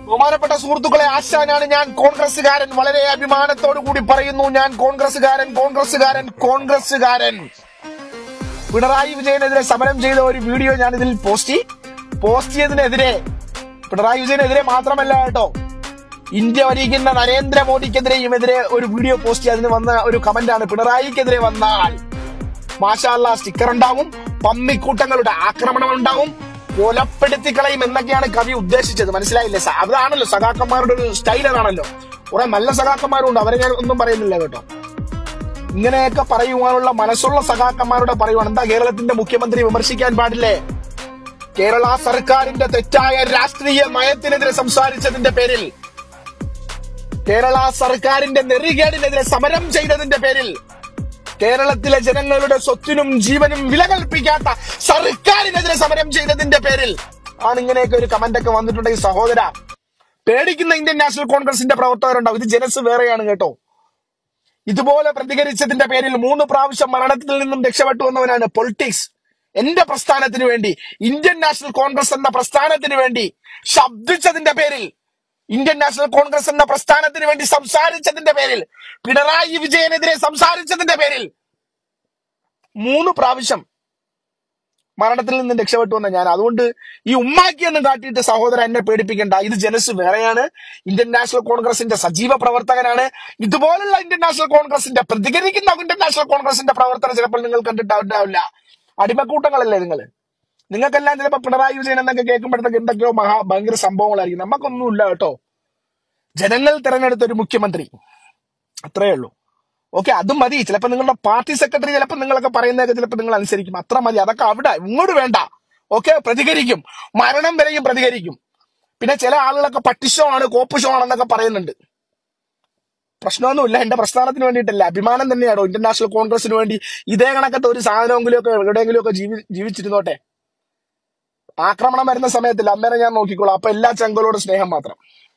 ബഹുമാനപ്പെട്ട സുഹൃത്തുക്കളെ ആശാനാണ് ഞാൻ കോൺഗ്രസ്സുകാരൻ വളരെ അഭിമാനത്തോടു കൂടി പറയുന്നു ഞാൻ കോൺഗ്രസ്സുകാരൻ കോൺഗ്രസ്സുകാരൻ കോൺഗ്രസ്സുകാരൻ പിണറായി വിജയനെതിരെ സമരം ചെയ്ത ഒരു വീഡിയോ ഞാൻ ഇതിൽ പോസ്റ്റ് പോസ്റ്റ് ചെയ്തതിനെതിരെ പിണറായി വിജയനെതിരെ മാത്രമല്ല കേട്ടോ ഇന്ത്യ ഭരിക്കുന്ന നരേന്ദ്രമോദിക്കെതിരെയും എതിരെ ഒരു വീഡിയോ പോസ്റ്റ് ചെയ്ത് അതിന് വന്ന ഒരു കമന്റാണ് പിണറായിക്കെതിരെ വന്നാൽ മാഷാല്ല സ്റ്റിക്കർ ഉണ്ടാവും പമ്മിക്കൂട്ടങ്ങളുടെ ആക്രമണം ഉണ്ടാവും കൊലപ്പെടുത്തി കളയും എന്നൊക്കെയാണ് കവി ഉദ്ദേശിച്ചത് മനസ്സിലായില്ലേ സ- അതാണല്ലോ സഖാക്കന്മാരുടെ ഒരു സ്റ്റൈൽ അതാണല്ലോ കുറെ നല്ല സഖാക്കന്മാരും ഉണ്ട് അവരെ ഞാൻ ഒന്നും പറയുന്നില്ല കേട്ടോ ഇങ്ങനെയൊക്കെ പറയുവാനുള്ള മനസ്സുള്ള സഖാക്കന്മാരുടെ പറയുവാണ് എന്താ കേരളത്തിന്റെ മുഖ്യമന്ത്രി വിമർശിക്കാൻ പാടില്ലേ കേരള സർക്കാരിന്റെ തെറ്റായ രാഷ്ട്രീയ നയത്തിനെതിരെ സംസാരിച്ചതിന്റെ പേരിൽ കേരള സർക്കാരിന്റെ നെറികേടിനെതിരെ സമരം ചെയ്തതിന്റെ പേരിൽ കേരളത്തിലെ ജനങ്ങളുടെ സ്വത്തിനും ജീവനും വില കൽപ്പിക്കാത്ത സർക്കാരിനെതിരെ സമരം ചെയ്തതിന്റെ പേരിൽ ആണ് ഇങ്ങനെയൊക്കെ ഒരു കമന്റ് ഒക്കെ വന്നിട്ടുണ്ടെങ്കിൽ സഹോദര പേടിക്കുന്ന ഇന്ത്യൻ നാഷണൽ കോൺഗ്രസിന്റെ പ്രവർത്തകരുണ്ടാവും ഇത് ജനസ് വേറെയാണ് കേട്ടോ ഇതുപോലെ പ്രതികരിച്ചതിന്റെ പേരിൽ മൂന്ന് പ്രാവശ്യം മരണത്തിൽ നിന്നും രക്ഷപ്പെട്ടു വന്നവനാണ് പൊളിറ്റിക്സ് എന്റെ പ്രസ്ഥാനത്തിന് വേണ്ടി ഇന്ത്യൻ നാഷണൽ കോൺഗ്രസ് എന്ന പ്രസ്ഥാനത്തിന് വേണ്ടി ശബ്ദിച്ചതിന്റെ പേരിൽ ഇന്ത്യൻ നാഷണൽ കോൺഗ്രസ് എന്ന പ്രസ്ഥാനത്തിന് വേണ്ടി സംസാരിച്ചതിന്റെ പേരിൽ പിണറായി വിജയനെതിരെ സംസാരിച്ചതിന്റെ പേരിൽ മൂന്ന് പ്രാവശ്യം മരണത്തിൽ നിന്നും രക്ഷപ്പെട്ടു വന്ന ഞാൻ അതുകൊണ്ട് ഈ ഉമ്മാക്കിയൊന്നും കാട്ടിയിട്ട് സഹോദരൻ എന്നെ പേടിപ്പിക്കണ്ട ഇത് ജനസ് വേറെയാണ് ഇന്ത്യൻ നാഷണൽ കോൺഗ്രസിന്റെ സജീവ പ്രവർത്തകനാണ് ഇതുപോലുള്ള ഇന്ത്യൻ നാഷണൽ കോൺഗ്രസിന്റെ പ്രതികരിക്കുന്ന ഇന്ത്യൻ നാഷണൽ കോൺഗ്രസിന്റെ പ്രവർത്തനം ചിലപ്പോൾ നിങ്ങൾ കണ്ടിട്ടുണ്ടാവില്ല അടിമക്കൂട്ടങ്ങളല്ലേ നിങ്ങൾ നിങ്ങൾക്കെല്ലാം ചിലപ്പോൾ പിണറായി വിജയൻ എന്നൊക്കെ കേൾക്കുമ്പോഴത്തേക്ക് എന്തൊക്കെയോ മഹാ ഭയങ്കര സംഭവങ്ങളായിരിക്കും നമുക്കൊന്നുമില്ല കേട്ടോ ജനങ്ങൾ തിരഞ്ഞെടുത്ത ഒരു മുഖ്യമന്ത്രി അത്രേ ഉള്ളൂ ഓക്കെ അതും മതി ചിലപ്പോൾ നിങ്ങളുടെ പാർട്ടി സെക്രട്ടറി ചിലപ്പോൾ നിങ്ങളൊക്കെ പറയുന്നതൊക്കെ ചിലപ്പോൾ നിങ്ങൾ അനുസരിക്കും അത്ര മതി അതൊക്കെ അവിടെ ഇങ്ങോട്ട് വേണ്ട ഓക്കെ പ്രതികരിക്കും മരണം വരെയും പ്രതികരിക്കും പിന്നെ ചില ആളുകളൊക്കെ പട്ടിഷോ ആണ് കോപ്പ് ഷോ ആണെന്നൊക്കെ പറയുന്നുണ്ട് പ്രശ്നമൊന്നുമില്ല എന്റെ പ്രസ്ഥാനത്തിന് വേണ്ടിയിട്ടല്ല അഭിമാനം തന്നെയാണോ ഇന്ത്യൻ നാഷണൽ കോൺഗ്രസിന് വേണ്ടി ഇതേ കണക്കത്തെ ഒരു സാധനമെങ്കിലും ഒക്കെ എവിടെയെങ്കിലും ഒക്കെ ജീവി ജീവിച്ചിരുന്നോട്ടെ ആക്രമണം വരുന്ന സമയത്തില്ല അന്നേരം ഞാൻ നോക്കിക്കോളാം അപ്പൊ എല്ലാ ചങ്കളോടും സ്നേഹം മാത്രം